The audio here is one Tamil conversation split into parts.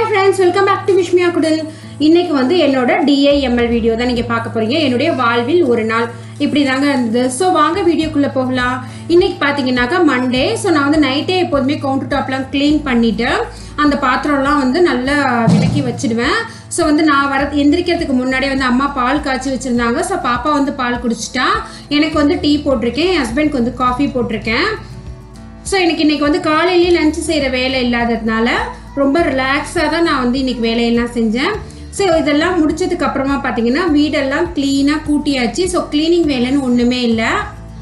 ஃப்ரெண்ட்ஸ் வெல்கம் பேக் டு விஷ்மியா குடல் இன்னைக்கு வந்து என்னோட டிஐஎம்எல் வீடியோ தான் நீங்கள் பார்க்க போறீங்க என்னுடைய வாழ்வில் ஒரு நாள் இப்படி தாங்க இருந்தது ஸோ வாங்க வீடியோக்குள்ளே போகலாம் இன்னைக்கு பார்த்தீங்கன்னாக்கா மண்டே ஸோ நான் வந்து நைட்டே எப்போதுமே கவுண்டர் டாப்லாம் க்ளீன் பண்ணிட்டு அந்த பாத்திரம்லாம் வந்து நல்லா விலக்கி வச்சிடுவேன் ஸோ வந்து நான் வர எந்திரிக்கிறதுக்கு முன்னாடியே வந்து அம்மா பால் காய்ச்சி வச்சுருந்தாங்க ஸோ பாப்பா வந்து பால் குடிச்சிட்டா எனக்கு வந்து டீ போட்டிருக்கேன் என் ஹஸ்பண்ட்க்கு வந்து காஃபி போட்டிருக்கேன் ஸோ எனக்கு இன்னைக்கு வந்து காலையிலேயே லஞ்ச் செய்கிற வேலை இல்லாததுனால ரொம்ப ரிலாக்ஸாக தான் நான் வந்து இன்னைக்கு வேலையெல்லாம் செஞ்சேன் ஸோ இதெல்லாம் முடிச்சதுக்கு அப்புறமா பார்த்தீங்கன்னா வீடெல்லாம் க்ளீனாக கூட்டியாச்சு ஸோ க்ளீனிங் வேலைன்னு ஒன்றுமே இல்லை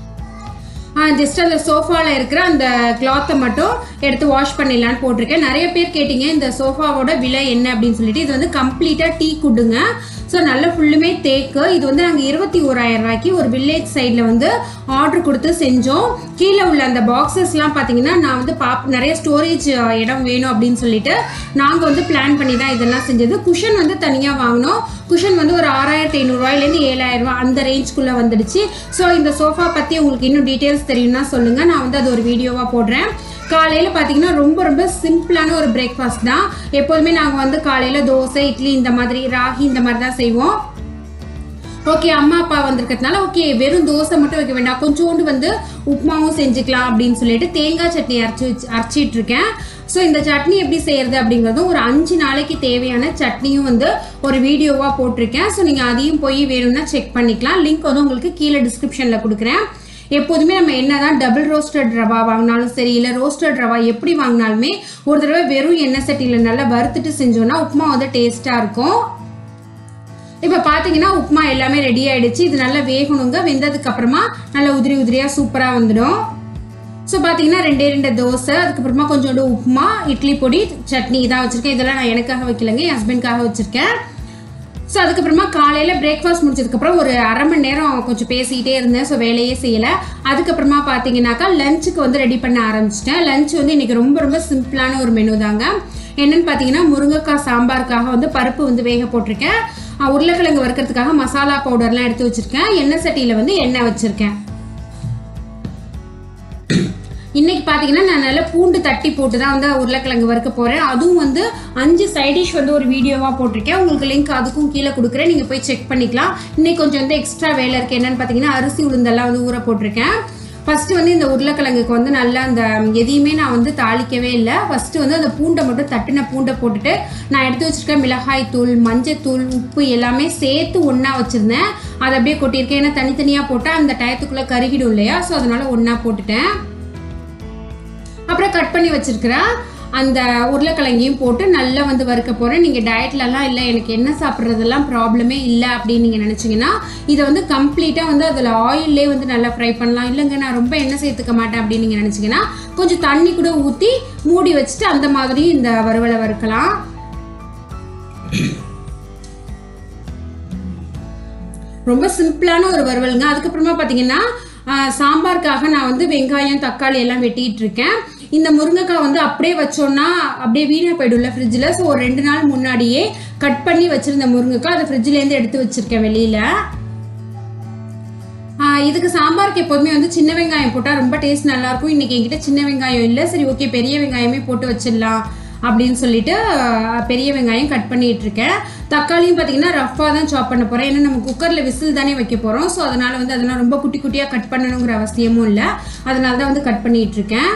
ஜஸ்ட் அந்த சோஃபாவில் இருக்கிற அந்த கிளாத்தை மட்டும் எடுத்து வாஷ் பண்ணிடலான்னு போட்டிருக்கேன் நிறைய பேர் கேட்டிங்க இந்த சோஃபாவோட விலை என்ன அப்படின்னு சொல்லிட்டு இது வந்து கம்ப்ளீட்டாக டீ குடுங்க ஸோ நல்ல ஃபுல்லுமே தேக்கு இது வந்து நாங்கள் இருபத்தி ஓராயிரம் ரூபாய்க்கு ஒரு வில்லேஜ் சைடில் வந்து ஆர்டர் கொடுத்து செஞ்சோம் கீழே உள்ள அந்த பாக்ஸஸ்லாம் பார்த்தீங்கன்னா நான் வந்து பாப் நிறைய ஸ்டோரேஜ் இடம் வேணும் அப்படின்னு சொல்லிட்டு நாங்கள் வந்து பிளான் பண்ணி தான் இதெல்லாம் செஞ்சது குஷன் வந்து தனியாக வாங்கினோம் குஷன் வந்து ஒரு ஆறாயிரத்தி ஐநூறுரூவாயிலேருந்து ஏழாயிரம் ரூபாய் அந்த ரேஞ்ச்குள்ளே வந்துடுச்சு ஸோ இந்த சோஃபா பற்றி உங்களுக்கு இன்னும் டீட்டெயில்ஸ் தெரியும்னா சொல்லுங்கள் நான் வந்து அது ஒரு வீடியோவாக போடுறேன் காலையில் பார்த்தீங்கன்னா ரொம்ப ரொம்ப சிம்பிளான ஒரு பிரேக்ஃபாஸ்ட் தான் எப்போதுமே நாங்கள் வந்து காலையில் தோசை இட்லி இந்த மாதிரி ராகி இந்த மாதிரி தான் செய்வோம் ஓகே அம்மா அப்பா வந்திருக்கிறதுனால ஓகே வெறும் தோசை மட்டும் வைக்க வேண்டாம் கொஞ்சோண்டு வந்து உப்புமாவும் செஞ்சுக்கலாம் அப்படின்னு சொல்லிட்டு தேங்காய் சட்னி அரைச்சி வச்சு அரைச்சிட்டு இருக்கேன் ஸோ இந்த சட்னி எப்படி செய்யறது அப்படிங்கிறதும் ஒரு அஞ்சு நாளைக்கு தேவையான சட்னியும் வந்து ஒரு வீடியோவாக போட்டிருக்கேன் ஸோ நீங்கள் அதையும் போய் வேணும்னா செக் பண்ணிக்கலாம் லிங்க் வந்து உங்களுக்கு கீழே டிஸ்கிரிப்ஷனில் கொடுக்குறேன் எப்போதுமே நம்ம என்னதான் டபுள் ரோஸ்டட் ரவா வாங்கினாலும் சரி இல்லை ரோஸ்டட் ரவா எப்படி வாங்கினாலுமே ஒரு தடவை வெறும் எண்ணெய் சட்டியில் நல்லா வறுத்துட்டு செஞ்சோன்னா உப்புமா வந்து டேஸ்ட்டாக இருக்கும் இப்போ பார்த்தீங்கன்னா உப்புமா எல்லாமே ரெடி ஆயிடுச்சு இது நல்லா வேகணுங்க வெந்ததுக்கு அப்புறமா நல்லா உதிரி உதிரியாக சூப்பராக வந்துடும் ஸோ பார்த்தீங்கன்னா ரெண்டே ரெண்டு தோசை அதுக்கப்புறமா கொஞ்சோண்டு உப்புமா இட்லி பொடி சட்னி இதான் வச்சுருக்கேன் இதெல்லாம் நான் எனக்காக வைக்கலங்க என் ஹஸ்பண்ட்காக வச்சுருக்கேன் ஸோ அதுக்கப்புறமா காலையில் பிரேக்ஃபாஸ்ட் முடிச்சதுக்கப்புறம் ஒரு அரை மணி நேரம் கொஞ்சம் பேசிக்கிட்டே இருந்தேன் ஸோ வேலையே செய்யலை அதுக்கப்புறமா பார்த்தீங்கன்னாக்கா லஞ்சுக்கு வந்து ரெடி பண்ண ஆரம்பிச்சிட்டேன் லஞ்ச் வந்து இன்றைக்கி ரொம்ப ரொம்ப சிம்பிளான ஒரு மெனு தாங்க என்னன்னு பார்த்தீங்கன்னா முருங்கைக்காய் சாம்பாருக்காக வந்து பருப்பு வந்து வேக போட்டிருக்கேன் அஹ் உருளைக்கிழங்கு வறுக்கிறதுக்காக மசாலா பவுடர்லாம் எடுத்து வச்சுருக்கேன் எண்ணெய் சட்டியில் வந்து எண்ணெய் வச்சுருக்கேன் இன்னைக்கு பார்த்தீங்கன்னா நான் நல்லா பூண்டு தட்டி போட்டு தான் வந்து உருளைக்கிழங்கு வறுக்க போகிறேன் அதுவும் வந்து அஞ்சு சைடிஷ் வந்து ஒரு வீடியோவாக போட்டிருக்கேன் உங்களுக்கு லிங்க் அதுக்கும் கீழே கொடுக்குறேன் நீங்கள் போய் செக் பண்ணிக்கலாம் இன்னைக்கு கொஞ்சம் வந்து எக்ஸ்ட்ரா வேலை இருக்குது என்னன்னு பார்த்தீங்கன்னா அரிசி உளுந்தெல்லாம் வந்து ஊற போட்டிருக்கேன் ஃபஸ்ட்டு வந்து இந்த உருளைக்கிழங்குக்கு வந்து நல்லா அந்த எதையுமே நான் வந்து தாளிக்கவே இல்லை ஃபஸ்ட்டு வந்து அந்த பூண்டை மட்டும் தட்டின பூண்டை போட்டுட்டு நான் எடுத்து வச்சிருக்க மிளகாய் தூள் மஞ்சத்தூள் உப்பு எல்லாமே சேர்த்து ஒன்றா வச்சுருந்தேன் அதை அப்படியே கொட்டியிருக்கேன் ஏன்னா தனித்தனியாக போட்டால் அந்த டயத்துக்குள்ளே கருகிடும் இல்லையா ஸோ அதனால் ஒன்றா போட்டுட்டேன் அப்புறம் கட் பண்ணி வச்சிருக்கிறேன் அந்த உருளைக்கிழங்கையும் போட்டு நல்லா வந்து வறுக்க போகிறேன் நீங்கள் டயட்லலாம் இல்லை எனக்கு என்ன சாப்பிட்றதெல்லாம் ப்ராப்ளமே இல்லை அப்படின்னு நீங்கள் நினச்சிங்கன்னா இதை வந்து கம்ப்ளீட்டாக வந்து அதில் ஆயிலே வந்து நல்லா ஃப்ரை பண்ணலாம் இல்லைங்க நான் ரொம்ப எண்ணெய் சேர்த்துக்க மாட்டேன் அப்படின்னு நீங்கள் நினச்சிங்கன்னா கொஞ்சம் தண்ணி கூட ஊற்றி மூடி வச்சுட்டு அந்த மாதிரி இந்த வறுவலை வறுக்கலாம் ரொம்ப சிம்பிளான ஒரு வறுவலுங்க அதுக்கப்புறமா பார்த்தீங்கன்னா ஆஹ், சாம்பாருக்காக நான் வந்து வெங்காயம் தக்காளி எல்லாம் வெட்டிட்டு இருக்கேன் இந்த முருங்கைக்காய் வந்து அப்படியே வச்சோன்னா அப்படியே வீணாக போயிடும்ல ஃப்ரிட்ஜில் ஸோ ஒரு ரெண்டு நாள் முன்னாடியே கட் பண்ணி வச்சிருந்த முருங்கைக்காய் அதை ஃப்ரிட்ஜ்லேருந்து எடுத்து வச்சிருக்கேன் வெளியில் ஆஹ் இதுக்கு சாம்பாருக்கு எப்போதுமே வந்து சின்ன வெங்காயம் போட்டால் ரொம்ப டேஸ்ட் நல்லா இருக்கும் இன்னைக்கு என்கிட்ட சின்ன வெங்காயம் இல்லை சரி ஓகே பெரிய வெங்காயமே போட்டு வச்சிடலாம் அப்படின்னு சொல்லிட்டு ஆஹ் பெரிய வெங்காயம் கட் பண்ணிட்டு இருக்கேன் தக்காளியும் பார்த்தீங்கன்னா ரஃப்பாக தான் சாப் பண்ண போகிறேன் ஏன்னா நம்ம குக்கரில் விசில் தானே வைக்க போகிறோம் ஸோ அதனால வந்து அதெல்லாம் ரொம்ப குட்டி குட்டியாக கட் பண்ணணுங்கிற அவசியமும் இல்லை அதனால தான் வந்து கட் பண்ணிட்டு இருக்கேன்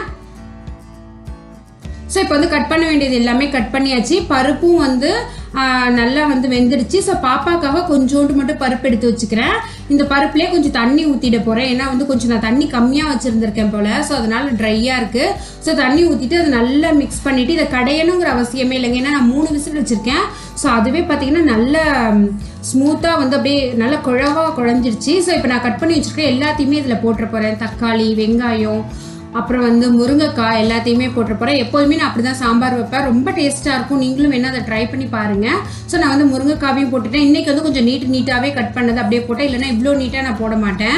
ஸோ இப்போ வந்து கட் பண்ண வேண்டியது எல்லாமே கட் பண்ணியாச்சு பருப்பும் வந்து ஆ, நல்லா வந்து வெந்துடுச்சு ஸோ பாப்பாக்காக கொஞ்சோண்டு மட்டும் பருப்பு எடுத்து வச்சுக்கிறேன் இந்த பருப்புலேயே கொஞ்சம் தண்ணி ஊற்றிட போகிறேன் ஏன்னா வந்து கொஞ்சம் நான் தண்ணி கம்மியாக வச்சுருந்துருக்கேன் போல் ஸோ அதனால் ட்ரையாக இருக்குது ஸோ தண்ணி ஊற்றிட்டு அதை நல்லா மிக்ஸ் பண்ணிவிட்டு இதை கடையணுங்கிற அவசியமே இல்லைங்க ஏன்னா நான் மூணு விசில் வச்சுருக்கேன் ஸோ அதுவே பார்த்தீங்கன்னா நல்ல ஸ்மூத்தாக வந்து அப்படியே நல்லா குழவா குழஞ்சிருச்சு ஸோ இப்போ நான் கட் பண்ணி வச்சுருக்கேன் எல்லாத்தையுமே இதில் போட்டுற போகிறேன் தக்காளி வெங்காயம் அப்புறம் வந்து முருங்கைக்காய் எல்லாத்தையுமே போட்டு போகிறேன் எப்போதுமே நான் அப்படி தான் சாம்பார் வைப்பேன் ரொம்ப டேஸ்ட்டாக இருக்கும் நீங்களும் வேணால் அதை ட்ரை பண்ணி பாருங்கள் ஸோ நான் வந்து முருங்கைக்காவையும் போட்டுட்டேன் இன்றைக்கி வந்து கொஞ்சம் நீட் நீட்டாகவே கட் பண்ணது அப்படியே போட்டேன் இல்லைன்னா இவ்வளோ நீட்டாக நான் போட மாட்டேன்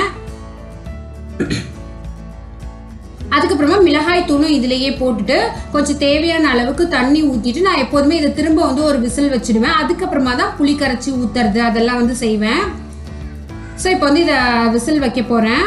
அதுக்கப்புறமா மிளகாய் தூளும் இதுலேயே போட்டுட்டு கொஞ்சம் தேவையான அளவுக்கு தண்ணி ஊற்றிட்டு நான் எப்போதுமே இதை திரும்ப வந்து ஒரு விசில் வச்சிடுவேன் அதுக்கப்புறமா தான் புளி கரைச்சி ஊற்றுறது அதெல்லாம் வந்து செய்வேன் ஸோ இப்போ வந்து இதை விசில் வைக்க போகிறேன்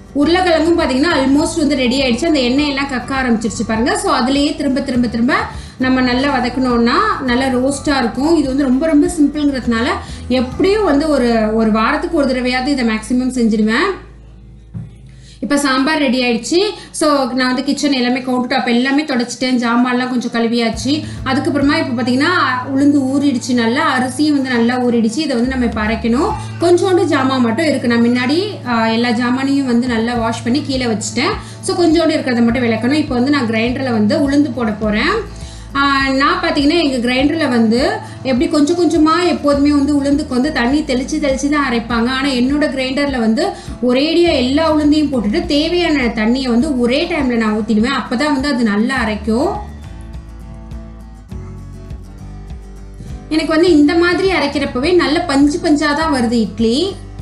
உருளைக்கிழங்கும் பார்த்தீங்கன்னா ஆல்மோஸ்ட் வந்து ரெடி ஆயிடுச்சு அந்த எண்ணெய் எல்லாம் கக்க ஆரம்பிச்சிருச்சு பாருங்க ஸோ அதுலேயே திரும்ப திரும்ப திரும்ப நம்ம நல்லா வதக்கணும்னா நல்லா ரோஸ்ட்டாக இருக்கும் இது வந்து ரொம்ப ரொம்ப சிம்பிள்ங்கிறதுனால எப்படியும் வந்து ஒரு ஒரு வாரத்துக்கு ஒரு தடவையாவது இதை மேக்ஸிமம் செஞ்சிடுவேன் இப்போ சாம்பார் ரெடி ஆயிடுச்சு ஸோ நான் வந்து கிச்சன் எல்லாமே கவுண்டர் டாப் எல்லாமே தொடச்சிட்டேன் ஜாமான்லாம் கொஞ்சம் கழுவியாச்சு அதுக்கப்புறமா இப்போ பார்த்தீங்கன்னா உளுந்து ஊறிடுச்சு நல்லா அரிசியும் வந்து நல்லா ஊறிடுச்சு இதை வந்து நம்ம இப்போ அரைக்கணும் கொஞ்சோண்டு ஜாமான் மட்டும் இருக்குது நான் முன்னாடி ஆஹ், எல்லா ஜாமானையும் வந்து நல்லா வாஷ் பண்ணி கீழே வச்சுட்டேன் ஸோ கொஞ்சோண்டு இருக்கிறத மட்டும் விளக்கணும் இப்போ வந்து நான் கிரைண்டரில் வந்து உளுந்து போட போகிறேன் ஆஹ் நான் பார்த்தீங்கன்னா எங்கள் கிரைண்டரில் வந்து எப்படி கொஞ்சம் கொஞ்சமாக எப்போதுமே வந்து உளுந்துக்கு வந்து தண்ணி தெளித்து தெளித்து தான் அரைப்பாங்க ஆனால் என்னோட கிரைண்டரில் வந்து ஒரேடியாக எல்லா உளுந்தையும் போட்டுட்டு தேவையான தண்ணியை வந்து ஒரே டைமில் நான் ஊற்றிடுவேன் அப்போ தான் வந்து அது நல்லா அரைக்கும் எனக்கு வந்து இந்த மாதிரி அரைக்கிறப்பவே நல்ல பஞ்சு பஞ்சாக தான் வருது இட்லி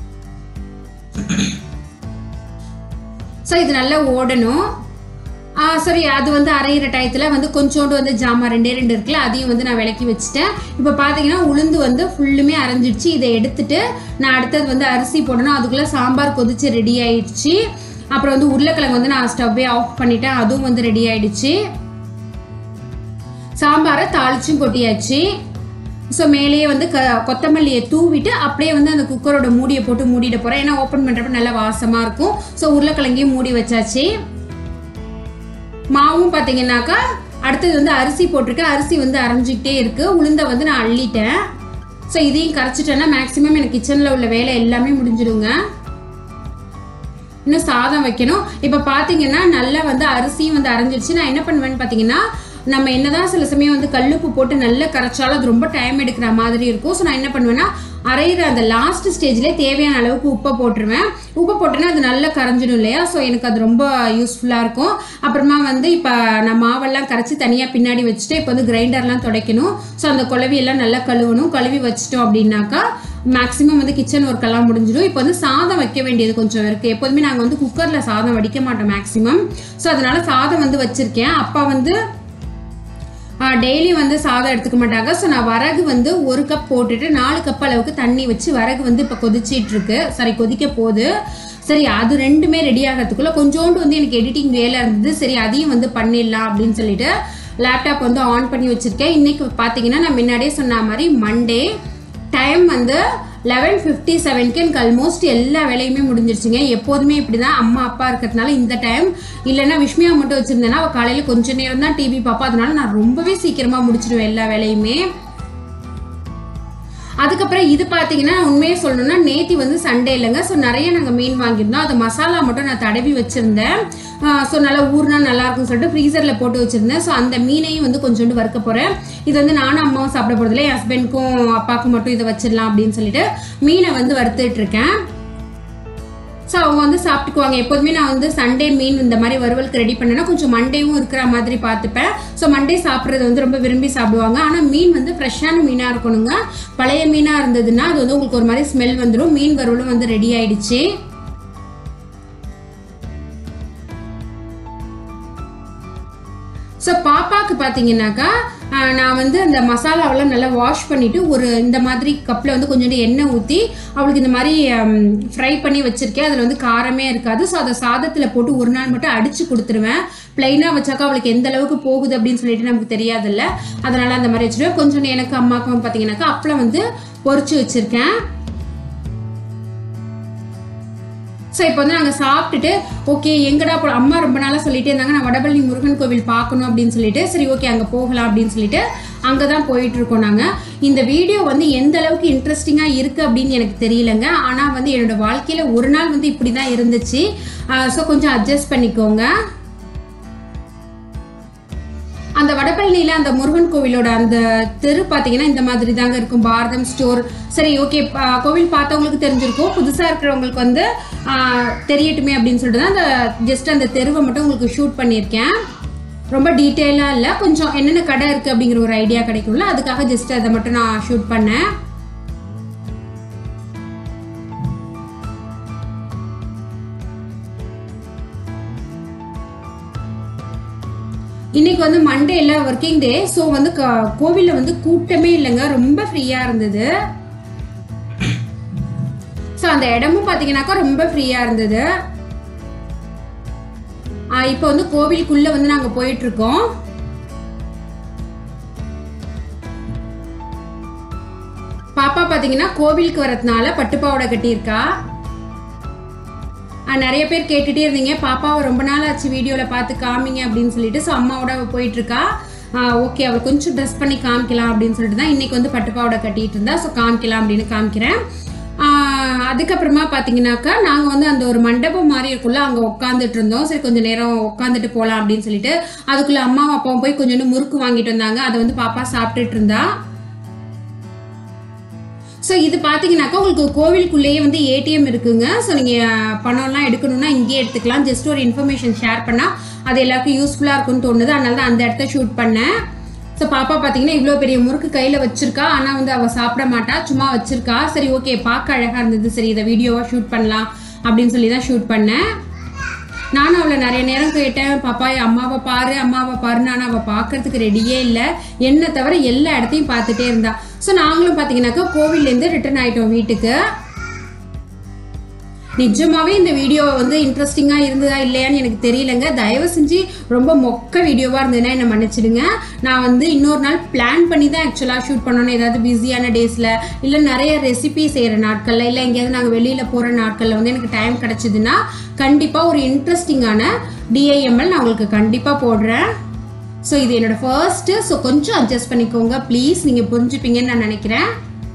ஸோ இது நல்லா ஓடணும் ஆ, சரி அது வந்து அரைகிற டயத்தில் வந்து கொஞ்சோண்டு வந்து ஜாமான் ரெண்டே ரெண்டு இருக்குல்ல அதையும் வந்து நான் விளக்கி வச்சுட்டேன் இப்போ பார்த்தீங்கன்னா உளுந்து வந்து ஃபுல்லுமே அரைஞ்சிடுச்சு இதை எடுத்துட்டு நான் அடுத்தது வந்து அரிசி போடணும் அதுக்குள்ளே சாம்பார் கொதிச்சு ரெடி ஆயிடுச்சு அப்புறம் வந்து உருளைக்கிழங்கு வந்து நான் ஸ்டவ்வே ஆஃப் பண்ணிட்டேன் அதுவும் வந்து ரெடி ஆயிடுச்சு சாம்பாரை தாளிச்சும் கொட்டியாச்சு ஸோ மேலேயே வந்து க கொத்தமல்லியை தூவிட்டு அப்படியே வந்து அந்த குக்கரோட மூடியை போட்டு மூடிட போகிறேன் ஏன்னா ஓப்பன் பண்ணுறப்ப நல்லா வாசமாக இருக்கும் ஸோ உருளைக்கிழங்கையும் மூடி வச்சாச்சு மாவும் பார்த்தீங்கன்னாக்கா அடுத்தது வந்து அரிசி போட்டிருக்கேன் அரிசி வந்து அரைஞ்சிக்கிட்டே இருக்கு உளுந்தை வந்து நான் அள்ளிட்டேன் ஸோ இதையும் கரைச்சிட்டேன்னா மேக்ஸிமம் எனக்கு கிச்சனில் உள்ள வேலை எல்லாமே முடிஞ்சிடுங்க இன்னும் சாதம் வைக்கணும் இப்போ பார்த்தீங்கன்னா நல்லா வந்து அரிசியும் வந்து அரைஞ்சிருச்சு நான் என்ன பண்ணுவேன்னு பார்த்தீங்கன்னா நம்ம என்னதான் சில சமயம் வந்து கல்லுப்பு போட்டு நல்லா கரைச்சாலும் அது ரொம்ப டைம் எடுக்கிற மாதிரி இருக்கும் ஸோ நான் என்ன பண்ணுவேன்னா அரைகிற அந்த லாஸ்ட் ஸ்டேஜ்லேயே தேவையான அளவுக்கு உப்பை போட்டுருவேன் உப்பை போட்டேன்னா அது நல்லா கரைஞ்சிடும் இல்லையா ஸோ எனக்கு அது ரொம்ப யூஸ்ஃபுல்லாக இருக்கும் அப்புறமா வந்து இப்போ நான் மாவெல்லாம் கரைச்சி தனியாக பின்னாடி வச்சுட்டு இப்போ வந்து கிரைண்டர்லாம் துடைக்கணும் ஸோ அந்த குழவியெல்லாம் நல்லா கழுவணும் கழுவி வச்சிட்டோம் அப்படின்னாக்கா மேக்ஸிமம் வந்து கிச்சன் ஒர்க்கெல்லாம் முடிஞ்சிடும் இப்போ வந்து சாதம் வைக்க வேண்டியது கொஞ்சம் இருக்குது எப்போதுமே நாங்கள் வந்து குக்கரில் சாதம் வடிக்க மாட்டோம் மேக்ஸிமம் ஸோ அதனால சாதம் வந்து வச்சுருக்கேன் அப்பா வந்து டெய்லி வந்து சாதம் எடுத்துக்க மாட்டாங்க ஸோ நான் வரகு வந்து ஒரு கப் போட்டுட்டு நாலு கப் அளவுக்கு தண்ணி வச்சு வரகு வந்து இப்போ கொதிச்சிட்டு இருக்கு சரி கொதிக்க போகுது சரி அது ரெண்டுமே ரெடி ஆகிறதுக்குள்ள கொஞ்சோண்டு வந்து எனக்கு எடிட்டிங் வேலை இருந்தது சரி அதையும் வந்து பண்ணிடலாம் அப்படின்னு சொல்லிட்டு லேப்டாப் வந்து ஆன் பண்ணி வச்சிருக்கேன் இன்னைக்கு பார்த்தீங்கன்னா நான் முன்னாடியே சொன்ன மாதிரி மண்டே டைம் வந்து லெவன் ஃபிஃப்டி செவன்க்கு எனக்கு ஆல்மோஸ்ட் எல்லா வேலையுமே முடிஞ்சிருச்சுங்க எப்போதுமே இப்படி தான் அம்மா அப்பா இருக்கிறதுனால இந்த டைம் இல்லைன்னா விஷ்மியா மட்டும் வச்சுருந்தேன்னா அவள் காலையில் கொஞ்ச நேரம் தான் டிவி பார்ப்பா அதனால நான் ரொம்பவே சீக்கிரமாக முடிச்சிடுவேன் எல்லா வேலையுமே அதுக்கப்புறம் இது பார்த்தீங்கன்னா உண்மையே சொல்லணும்னா நேத்தி வந்து சண்டே இல்லைங்க ஸோ நிறைய நாங்கள் மீன் வாங்கியிருந்தோம் அது மசாலா மட்டும் நான் தடவி வச்சுருந்தேன் ஸோ நல்லா ஊர்னா நல்லா இருக்கும்னு சொல்லிட்டு ஃப்ரீசரில் போட்டு வச்சுருந்தேன் ஸோ அந்த மீனையும் வந்து கொஞ்சோண்டு வறுக்க போகிறேன் இது வந்து நானும் அம்மாவும் சாப்பிட போகிறதில்ல என் ஹஸ்பண்ட்க்கும் அப்பாவுக்கும் மட்டும் இதை வச்சிடலாம் அப்படின்னு சொல்லிட்டு மீனை வந்து வறுத்துட்டு இருக்கேன் ஸோ அவங்க வந்து சாப்பிட்டுக்குவாங்க எப்போதுமே நான் வந்து சண்டே மீன் இந்த மாதிரி வறுவலுக்கு ரெடி பண்ணேன்னா கொஞ்சம் மண்டேவும் இருக்கிற மாதிரி பார்த்துப்பேன் ஸோ மண்டே சாப்பிட்றது வந்து ரொம்ப விரும்பி சாப்பிடுவாங்க ஆனால் மீன் வந்து ஃப்ரெஷ்ஷான மீனாக இருக்கணுங்க பழைய மீனாக இருந்ததுன்னா அது வந்து உங்களுக்கு ஒரு மாதிரி ஸ்மெல் வந்துடும் மீன் வறுவலும் வந்து ரெடி ஆயிடுச்சு ஸோ பாப்பாவுக்கு பார்த்தீங்கன்னாக்கா ஆஹ், நான் வந்து அந்த மசாலாவெல்லாம் நல்லா வாஷ் பண்ணிவிட்டு ஒரு இந்த மாதிரி கப்பில் வந்து கொஞ்சோண்டு எண்ணெய் ஊற்றி அவளுக்கு இந்த மாதிரி ஃப்ரை பண்ணி வச்சுருக்கேன் அதில் வந்து காரமே இருக்காது ஸோ அதை சாதத்தில் போட்டு ஒரு நாள் மட்டும் அடித்து கொடுத்துருவேன் ப்ளைனாக வச்சாக்கா அவளுக்கு எந்த அளவுக்கு போகுது அப்படின்னு சொல்லிட்டு நமக்கு தெரியாதுல்ல அதனால் அந்த மாதிரி வச்சுருவேன் கொஞ்சோண்டு எனக்கு அம்மாவுக்கும் பார்த்தீங்கன்னாக்கா அப்பளம் வந்து பொரிச்சு வச்சுருக்கேன் ஸோ இப்போ வந்து நாங்கள் சாப்பிட்டுட்டு ஓகே எங்கடா போ அம்மா ரொம்ப நாளாக சொல்லிட்டே இருந்தாங்க நான் வடபழனி முருகன் கோவில் பார்க்கணும் அப்படின்னு சொல்லிட்டு சரி ஓகே அங்கே போகலாம் அப்படின்னு சொல்லிட்டு அங்கே தான் போயிட்டு இருக்கோம் நாங்கள் இந்த வீடியோ வந்து எந்த அளவுக்கு இன்ட்ரெஸ்டிங்காக இருக்குது அப்படின்னு எனக்கு தெரியலங்க ஆனால் வந்து என்னோட வாழ்க்கையில் ஒரு நாள் வந்து இப்படி தான் இருந்துச்சு ஸோ கொஞ்சம் அட்ஜஸ்ட் பண்ணிக்கோங்க அந்த வடபழனியில் அந்த முருகன் கோவிலோட அந்த தெரு பார்த்தீங்கன்னா இந்த மாதிரி தாங்க இருக்கும் பாரதம் ஸ்டோர் சரி ஓகே கோவில் பார்த்தவங்களுக்கு தெரிஞ்சிருக்கும் புதுசாக இருக்கிறவங்களுக்கு வந்து ஆ, தெரியட்டுமே அப்படின்னு சொல்லிட்டு தான் அந்த ஜஸ்ட் அந்த தெருவை மட்டும் உங்களுக்கு ஷூட் பண்ணியிருக்கேன் ரொம்ப டீட்டெயிலாக இல்லை கொஞ்சம் என்னென்ன கடை இருக்குது அப்படிங்கிற ஒரு ஐடியா கிடைக்கும்ல அதுக்காக ஜஸ்ட் அதை மட்டும் நான் ஷூட் பண்ணேன் இன்னைக்கு வந்து மண்டே இல்லை ஒர்க்கிங் டே ஸோ வந்து க- கோவில்ல வந்து கூட்டமே இல்லைங்க ரொம்ப ஃப்ரீயாக இருந்தது ஸோ அந்த இடமும் பார்த்தீங்கன்னாக்கா ரொம்ப ஃப்ரீயாக இருந்தது இப்போ வந்து கோவிலுக்குள்ளே வந்து நாங்கள் போயிட்டு இருக்கோம் பார்த்தீங்கன்னா கோவிலுக்கு வரதுனால பட்டுப்பாவடை கட்டியிருக்கா ஆஹ் நிறைய பேர் கேட்டுட்டே இருந்தீங்க பாப்பாவை ரொம்ப நாள் ஆச்சு வீடியோவில் பார்த்து காமிங்க அப்படின்னு சொல்லிட்டு ஸோ அம்மாவோட அவ போயிட்டு இருக்கா ஓகே அவள் கொஞ்சம் ட்ரெஸ் பண்ணி காமிக்கலாம் அப்படின்னு சொல்லிட்டு தான் இன்னைக்கு வந்து பட்டுப்பாவடை கட்டிட்டு இருந்தா ஸோ காமிக்கலாம் அப்படின்னு காமிக்கிறேன் ஆஹ் அதுக்கப்புறமா பார்த்தீங்கன்னாக்கா நாங்கள் வந்து அந்த ஒரு மண்டபம் மாதிரி இருக்குல்ல அங்கே உட்காந்துட்டு இருந்தோம் சரி கொஞ்சம் நேரம் உட்காந்துட்டு போகலாம் அப்படின்னு சொல்லிட்டு அதுக்குள்ள அம்மாவும் அப்பாவும் போய் கொஞ்சோண்டு முறுக்கு வாங்கிட்டு வந்தாங்க அதை வந்து பாப்பா சாப்பிட்டுட்டு இருந்தா ஸோ இது பார்த்தீங்கன்னாக்கா உங்களுக்கு கோவிலுக்குள்ளேயே வந்து ஏடிஎம் இருக்குங்க ஸோ நீங்கள் பணம்லாம் எடுக்கணும்னா இங்கேயே எடுத்துக்கலாம் ஜஸ்ட் ஒரு இன்ஃபர்மேஷன் ஷேர் பண்ணால் அது எல்லாருக்கும் யூஸ்ஃபுல்லாக இருக்கும்னு தோணுது அதனால தான் அந்த இடத்த ஷூட் பண்ணேன் ஸோ பாப்பா பார்த்தீங்கன்னா இவ்வளோ பெரிய முறுக்கு கையில் வச்சிருக்கா ஆனால் வந்து அவள் சாப்பிட மாட்டா சும்மா வச்சிருக்கா சரி ஓகே பார்க்க அழகாக இருந்தது சரி இதை வீடியோவாக ஷூட் பண்ணலாம் அப்படின்னு சொல்லி தான் ஷூட் பண்ணேன் நானும் அவளை நிறைய நேரம் கேட்டேன் பாப்பா என் அம்மாவை பாரு அம்மாவை பாருன்னு ஆனால் அவள் பார்க்கறதுக்கு ரெடியே இல்லை என்னை தவிர எல்லா இடத்தையும் பார்த்துட்டே இருந்தா ஸோ நாங்களும் பார்த்தீங்கன்னாக்கா கோவில்லேருந்து ரிட்டர்ன் ஆயிட்டோம் வீட்டுக்கு நிஜமாவே இந்த வீடியோ வந்து இன்ட்ரெஸ்டிங்கா இருந்ததா இல்லையான்னு எனக்கு தெரியலங்க தயவு செஞ்சு ரொம்ப மொக்க வீடியோவா இருந்ததுன்னா என்ன மன்னிச்சிடுங்க நான் வந்து இன்னொரு நாள் பிளான் பண்ணி தான் ஆக்சுவலாக ஷூட் பண்ணணும் ஏதாவது பிஸியான டேஸில் இல்லை நிறைய ரெசிபி செய்கிற நாட்களில் இல்லை எங்கேயாவது நாங்கள் வெளியில் போகிற நாட்களில் வந்து எனக்கு டைம் கிடச்சிதுன்னா கண்டிப்பாக ஒரு இன்ட்ரெஸ்டிங்கான டிஐஎம்எல் நான் உங்களுக்கு கண்டிப்பாக போடுறேன் ஸோ இது என்னோட ஃபர்ஸ்ட்டு ஸோ கொஞ்சம் அட்ஜஸ்ட் பண்ணிக்கோங்க ப்ளீஸ் நீங்கள் புரிஞ்சுப்பீங்கன்னு நான் நினைக்கிறேன்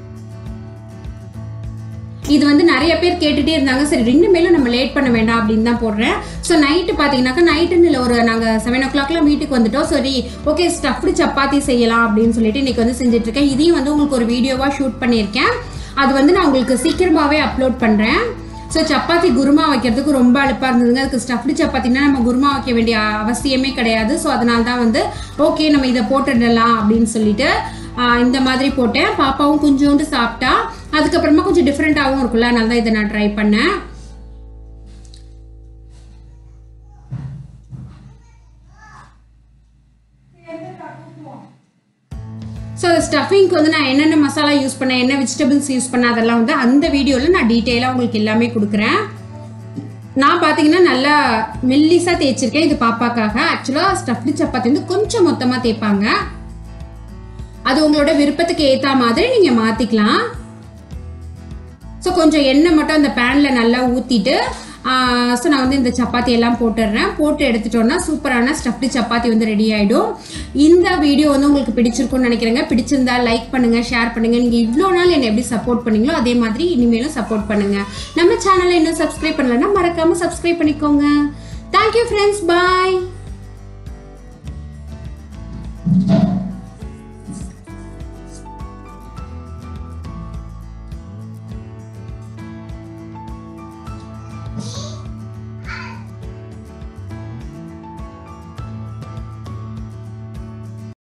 இது வந்து நிறைய பேர் கேட்டுட்டே இருந்தாங்க சரி ரெண்டு மேலும் நம்ம லேட் பண்ண வேண்டாம் அப்படின்னு தான் போடுறேன் ஸோ நைட்டு பார்த்தீங்கன்னாக்கா நைட்டுன்னு இல்லை ஒரு நாங்கள் செவன் ஓ கிளாக்லாம் வீட்டுக்கு வந்துட்டோம் சரி ஓகே ஸ்டஃப்டு சப்பாத்தி செய்யலாம் அப்படின்னு சொல்லிட்டு இன்னைக்கு வந்து செஞ்சுட்டு இருக்கேன் இதையும் வந்து உங்களுக்கு ஒரு வீடியோவாக ஷூட் பண்ணியிருக்கேன் அது வந்து நான் உங்களுக்கு சீக்கிரமாகவே அப்லோட் பண்ணுறேன் ஸோ சப்பாத்தி குருமா வைக்கிறதுக்கு ரொம்ப அழுப்பாக இருந்ததுங்க அதுக்கு ஸ்டஃப்டு சப்பாத்தினா நம்ம குருமா வைக்க வேண்டிய அவசியமே கிடையாது ஸோ அதனால தான் வந்து ஓகே நம்ம இதை போட்டுடலாம் அப்படின்னு சொல்லிட்டு ஆஹ் இந்த மாதிரி போட்டேன் பாப்பாவும் கொஞ்சோண்டு சாப்பிட்டா அதுக்கப்புறமா கொஞ்சம் டிஃப்ரெண்ட்டாகவும் இருக்குல்ல அதனால தான் இதை நான் ட்ரை பண்ணேன் ஸோ ஸ்டஃபிங்க்கு வந்து நான் என்னென்ன மசாலா யூஸ் பண்ணேன் என்ன வெஜிடபிள்ஸ் யூஸ் பண்ணேன் அதெல்லாம் வந்து அந்த வீடியோவில் நான் டீட்டெயிலாக உங்களுக்கு எல்லாமே கொடுக்குறேன் நான் பார்த்தீங்கன்னா நல்லா மெல்லிஸாக தேய்ச்சிருக்கேன் இது பாப்பாக்காக ஆக்சுவலாக ஸ்டஃப்டு சப்பாத்தி வந்து கொஞ்சம் மொத்தமாக தேய்ப்பாங்க அது உங்களோட விருப்பத்துக்கு ஏற்ற மாதிரி நீங்கள் மாற்றிக்கலாம் ஸோ கொஞ்சம் எண்ணெய் மட்டும் அந்த பேனில் நல்லா ஊற்றிட்டு ஸோ நான் வந்து இந்த சப்பாத்தி எல்லாம் போட்டுடுறேன் போட்டு எடுத்துட்டோன்னா சூப்பரான ஸ்டஃப்டு சப்பாத்தி வந்து ரெடி ஆகிடும் இந்த வீடியோ வந்து உங்களுக்கு பிடிச்சிருக்கும்னு நினைக்கிறேங்க பிடிச்சிருந்தா லைக் பண்ணுங்கள் ஷேர் பண்ணுங்கள் நீங்கள் இவ்வளோ நாள் என்னை எப்படி சப்போர்ட் பண்ணீங்களோ அதே மாதிரி இனிமேலும் சப்போர்ட் பண்ணுங்கள் நம்ம சேனலை இன்னும் சப்ஸ்கிரைப் பண்ணலைன்னா மறக்காமல் சப்ஸ்கிரைப் பண்ணிக்கோங்க தேங்க்யூ ஃப்ரெண்ட்ஸ் பாய்